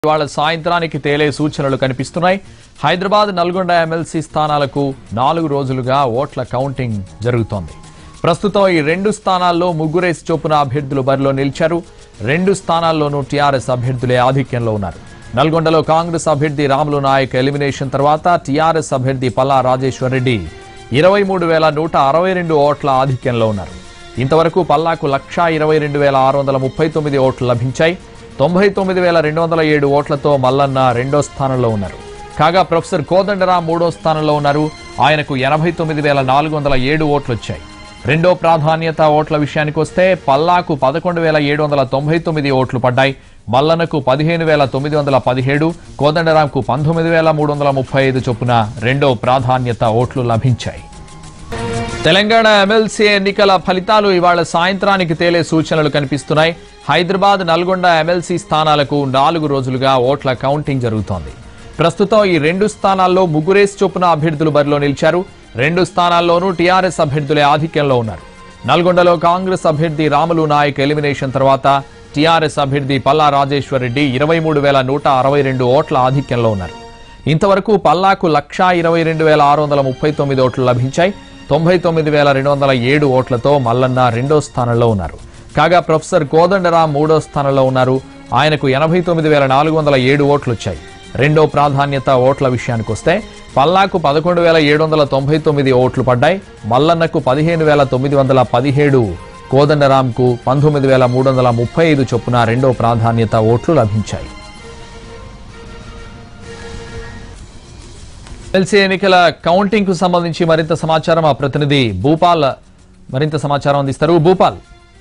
ఇవాళ సాయంత్రానికి తేలే సూచనలు కనిపిస్తున్నాయి హైదరాబాద్ నల్గొండ ఎమ్మెల్సీ స్థానాలకు నాలుగు రోజులుగా ఓట్ల కౌంటింగ్ జరుగుతోంది ప్రస్తుతం ఈ రెండు స్థానాల్లో ముగ్గురేసి చొప్పున అభ్యర్థులు బరిలో నిలిచారు రెండు స్థానాల్లోనూ టీఆర్ఎస్ అభ్యర్థులే ఆధిక్యంలో ఉన్నారు నల్గొండలో కాంగ్రెస్ అభ్యర్థి రాములు నాయక్ ఎలిమినేషన్ తర్వాత టీఆర్ఎస్ అభ్యర్థి పల్లా రాజేశ్వర్ రెడ్డి ఇరవై మూడు వేల నూట అరవై రెండు ఓట్ల ఆధిక్యంలో ఉన్నారు ఇంతవరకు పల్లాకు లక్షా ఇరవై రెండు వేల ఆరు వందల ముప్పై తొమ్మిది ఓట్లు లభించాయి తొంభై తొమ్మిది వేల రెండు వందల ఏడు ఓట్లతో మల్లన్న రెండో స్థానంలో ఉన్నారు కాగా ప్రొఫెసర్ కోదండరాం మూడో స్థానంలో ఉన్నారు ఆయనకు ఎనభై తొమ్మిది వేల నాలుగు వందల ఏడు ఓట్లు వచ్చాయి రెండో ప్రాధాన్యత ఓట్ల విషయానికి వస్తే పల్లాకు పదకొండు వేల ఏడు వందల తొంభై తొమ్మిది ఓట్లు పడ్డాయి మల్లన్నకు పదిహేను వేల తొమ్మిది వందల పదిహేడు కోదండరాంకు పంతొమ్మిది వేల మూడు వందల ముప్పై ఐదు చొప్పున రెండో ప్రాధాన్యత ఓట్లు లభించాయి తెలంగాణ ఎమ్మెల్సీ ఎన్నికల ఫలితాలు ఇవాళ సాయంత్రానికి తేలే సూచనలు కనిపిస్తున్నాయి హైదరాబాద్ నల్గొండ ఎమ్మెల్సీ స్థానాలకు నాలుగు రోజులుగా ఓట్ల కౌంటింగ్ జరుగుతోంది ప్రస్తుతం ఈ రెండు స్థానాల్లో ముగ్గురేసి చొప్పున అభ్యర్థులు బరిలో నిలిచారు రెండు స్థానాల్లోనూ టీఆర్ఎస్ అభ్యర్థులే ఆధిక్యంలో ఉన్నారు నల్గొండలో కాంగ్రెస్ అభ్యర్థి రాములు నాయక్ ఎలిమినేషన్ తర్వాత టీఆర్ఎస్ అభ్యర్థి పల్లా రాజేశ్వర్ రెడ్డి ఇరవై మూడు వేల నూట అరవై రెండు ఓట్ల ఆధిక్యంలో ఉన్నారు ఇంతవరకు పల్లాకు లక్షా ఇరవై రెండు వేల ఆరు వందల ముప్పై తొమ్మిది ఓట్లు లభించాయి తొంభై తొమ్మిది వేల రెండు వందల ఏడు ఓట్లతో మల్లన్న రెండో స్థానంలో ఉన్నారు కాగా ప్రొఫెసర్ కోదండరాం మూడో స్థానంలో ఉన్నారు ఆయనకు ఎనభై తొమ్మిది వేల నాలుగు వందల ఏడు ఓట్లు వచ్చాయి రెండో ప్రాధాన్యత ఓట్ల విషయానికి వస్తే పల్లాకు పదకొండు వేల ఏడు వందల తొంభై తొమ్మిది ఓట్లు పడ్డాయి మల్లన్నకు పదిహేను వేల తొమ్మిది వందల పదిహేడు కోదండరాంకు పంతొమ్మిది వేల మూడు వందల ముప్పై ఐదు చొప్పున రెండో ప్రాధాన్యత ఓట్లు లభించాయి ఎమ్మెల్సీ ఎన్నికల కౌంటింగ్ కు సంబంధించి మరింత సమాచారం మా ప్రతినిధి భూపాల్ మరింత సమాచారం అందిస్తారు భూపాల్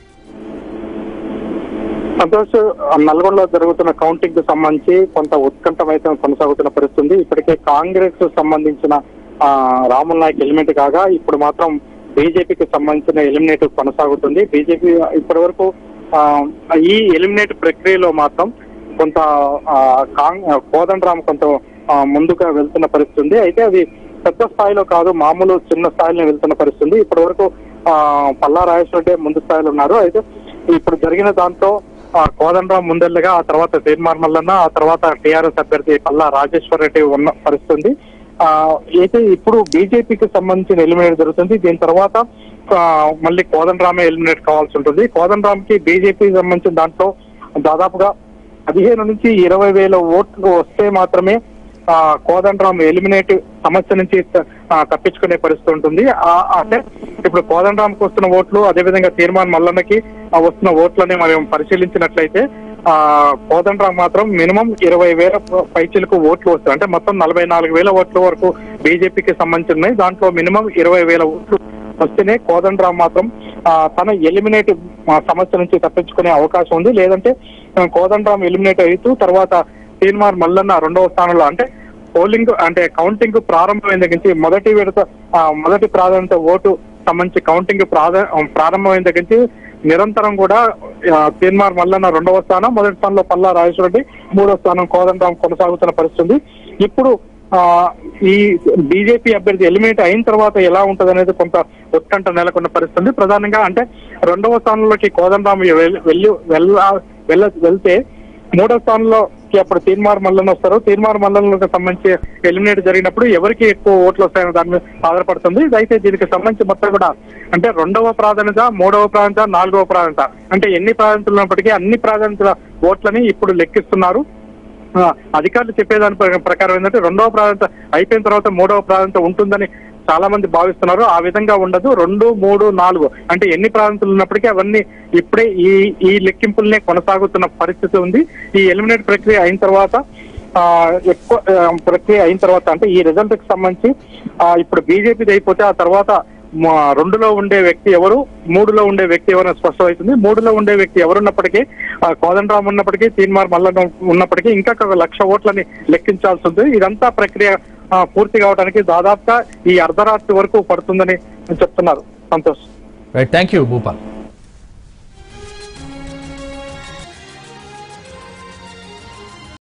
సంతోష్ నల్గొండలో జరుగుతున్న కౌంటింగ్ కు సంబంధించి కొంత ఉత్కంఠ అయితే కొనసాగుతున్న పరిస్థితి ఉంది ఇప్పటికే కాంగ్రెస్ సంబంధించిన ఆ, రాముల్ నాయక్ ఎలిమెంట్ కాగా ఇప్పుడు మాత్రం బీజేపీకి సంబంధించిన ఎలిమినేట్ కొనసాగుతుంది బీజేపీ ఇప్పటి వరకు ఆ, ఈ ఎలిమినేట్ ప్రక్రియలో మాత్రం కొంత ఆ, కాంగ్ కోదండరామ్ కొంత ఆ, ముందుగా వెళ్తున్న పరిస్థితి ఉంది అయితే అది పెద్ద స్థాయిలో కాదు మామూలు చిన్న స్థాయిలో వెళ్తున్న పరిస్థితి ఉంది ఇప్పటి వరకు ఆ, పల్లా రాజేశ్వర ముందు స్థాయిలో ఉన్నారు అయితే ఇప్పుడు జరిగిన దాంతో ఆ, కోదండరాం ముందెళ్ళగా ఆ తర్వాత తీర్మార్ మల్లన్న ఆ తర్వాత టీఆర్ఎస్ అభ్యర్థి పల్లా రాజేశ్వర్ రెడ్డి ఉన్న పరిస్థితి ఉంది ఆ, అయితే ఇప్పుడు బీజేపీకి సంబంధించిన ఎలిమినేట్ జరుగుతుంది దీని తర్వాత ఆ, మళ్ళీ కోదండరామే ఎలిమినేట్ కావాల్సి ఉంటుంది కోదండరామ్ కి బీజేపీకి సంబంధించిన దాంట్లో దాదాపుగా పదిహేను నుంచి ఇరవై వేల ఓట్లు వస్తే మాత్రమే ఆ, కోదండరాం ఎలిమినేట్ సమస్య నుంచి ఆ, తప్పించుకునే పరిస్థితి ఉంటుంది ఆ, అంటే ఇప్పుడు కోదండరాంకి వస్తున్న ఓట్లు అదేవిధంగా తీర్మాన్ మల్లన్నకి ఆ, వస్తున్న ఓట్లని మనం పరిశీలించినట్లయితే ఆ కోదండరాం మాత్రం మినిమం ఇరవై వేల పైచీలకు ఓట్లు వస్తాయి అంటే మొత్తం నలభై నాలుగు వేల ఓట్ల వరకు బీజేపీకి సంబంధించి ఉన్నాయి దాంట్లో మినిమం ఇరవై వేల ఓట్లు వస్తేనే కోదండరాం మాత్రం ఆ, తన ఎలిమినేట్ సమస్య నుంచి తప్పించుకునే అవకాశం ఉంది లేదంటే ఆ, కోదండరాం ఎలిమినేట్ అవుతూ తర్వాత తీర్మార్ మల్లన్న రెండవ స్థానంలో అంటే పోలింగ్ అంటే కౌంటింగ్ ప్రారంభమైన దగ్గర నుంచి మొదటి విడత ఆ, మొదటి ప్రాధాన్యత ఓటు సంబంధించి కౌంటింగ్ ప్రాధా ప్రారంభమైన దగ్గర నుంచి నిరంతరం కూడా ఆ, తీర్మార్ మల్లన్న రెండవ స్థానం మొదటి స్థానంలో పల్లా రాజేశ్వర రెడ్డి మూడో స్థానం కోదండరాం కొనసాగుతున్న పరిస్థితి ఉంది ఇప్పుడు ఆ, ఈ బీజేపీ అభ్యర్థి ఎలిమినేట్ అయిన తర్వాత ఎలా ఉంటది అనేది కొంత ఉత్కంఠ నెలకొన్న పరిస్థితి ఉంది ప్రధానంగా అంటే రెండవ స్థానంలోకి కోదండరాం వెల్- వెళ్ళి వెళ్ళ వెళ్ళ వెళ్తే మూడో స్థానంలోకి అప్పుడు తీర్మార్ మల్లన్న వస్తారు తీర్మార్ మల్లన్నకు సంబంధించి ఎలిమినేట్ జరిగినప్పుడు ఎవరికి ఎక్కువ ఓట్లు వస్తాయనే దాని మీద ఆధారపడుతుంది అయితే దీనికి సంబంధించి మొత్తం కూడా అంటే రెండవ ప్రాధాన్యత మూడవ ప్రాధాన్యత నాలుగవ ప్రాధాన్యత అంటే ఎన్ని ప్రాధాన్యతలు ఉన్నప్పటికీ అన్ని ప్రాధాన్యతల ఓట్లని ఇప్పుడు లెక్కిస్తున్నారు ఆ, అధికారులు చెప్పేదాని ప్ర- ప్రకారం ఏంటంటే రెండవ ప్రాధాన్యత అయిపోయిన తర్వాత మూడవ ప్రాధాన్యత ఉంటుందని చాలా మంది భావిస్తున్నారు ఆ విధంగా ఉండదు రెండు మూడు నాలుగు అంటే ఎన్ని ప్రాంతాలు ఉన్నప్పటికీ అవన్నీ ఇప్పుడే ఈ ఈ లెక్కింపులనే కొనసాగుతున్న పరిస్థితి ఉంది ఈ ఎలిమినేట్ ప్రక్రియ అయిన తర్వాత ఆ, ఎక్కువ ఆ, ప్రక్రియ అయిన తర్వాత అంటే ఈ రిజల్ట్ కి సంబంధించి ఆ, ఇప్పుడు బీజేపీది అయిపోతే ఆ తర్వాత మా రెండులో ఉండే వ్యక్తి ఎవరు మూడులో ఉండే వ్యక్తి ఎవరు స్పష్టమవుతుంది మూడులో ఉండే వ్యక్తి ఎవరున్నప్పటికీ ఆ, కోదండరాం ఉన్నప్పటికీ తీన్మార్ మల్లన్న ఉన్నప్పటికీ ఇంకా ఒక లక్ష ఓట్లని లెక్కించాల్సి ఉంది ఇదంతా ప్రక్రియ ఆ, పూర్తి కావడానికి దాదాపుగా ఈ అర్ధరాత్రి వరకు పడుతుందని చెప్తున్నారు Santosh right thank you Bhupal